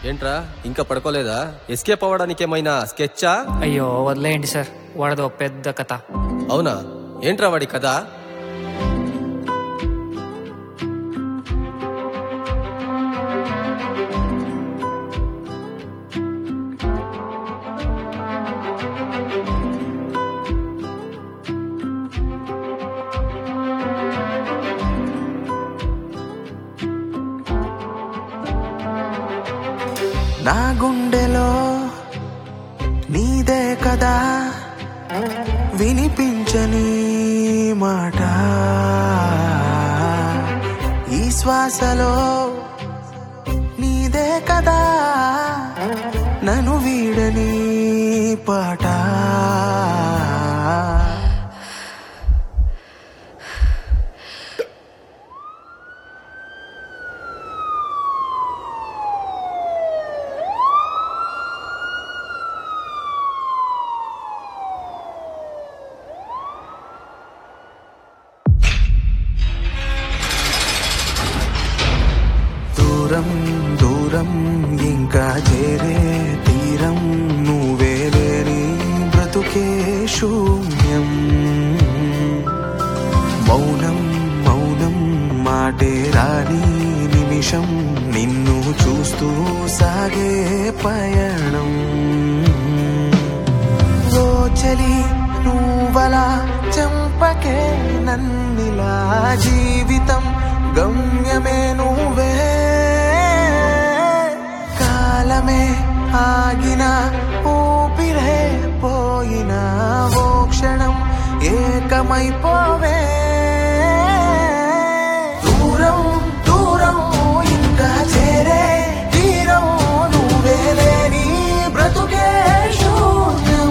ఏంట్రా ఇంకా పడుకోలేదా ఎస్కేప్ అవ్వడానికి ఏమైనా స్కెచ్చా అయ్యో వదిలేయండి సార్ వాడదో పెద్ద కథ అవునా ఏంట్రా వాడి కథ నా గుండెలో నీదే కదా వినిపించని మాట ఈ శ్వాసలో నీదే కదా నన్ను వీడని పాట దూరం దూరం ఇంకా చేరే తీరం నువ్వే లేని బ్రతుకే శూన్యం మౌనం మౌనం మాటే రాని నిమిషం నిన్ను చూస్తూ సాగే పయణం ఓ చలి నువ్వలా చంపకే నన్నిలా జీవితం గమ్యమే నువ్వే కాలమే ఆగిన ఊపిరే పోయిన ఓ క్షణం ఏకమైపోవే దూరం దూరం ఇంకా చేరే తీరం నువ్వే లేని బ్రతుకే శూన్యం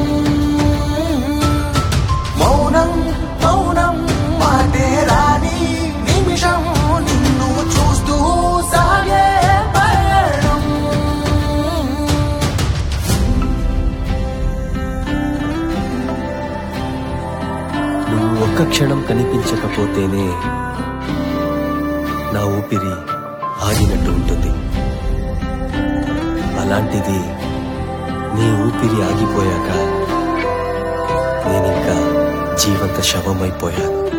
మౌనం మౌనం మాటే రాని నిమిషం నిన్ను చూస్తూ సాగే పయనం నువ్వు ఒక్క క్షణం కనిపించకపోతేనే నా ఊపిరి ఆగినట్టు ఉంటుంది అలాంటిది నీ ఊపిరి ఆగిపోయాక నేనింకా జీవంత శవమైపోయాను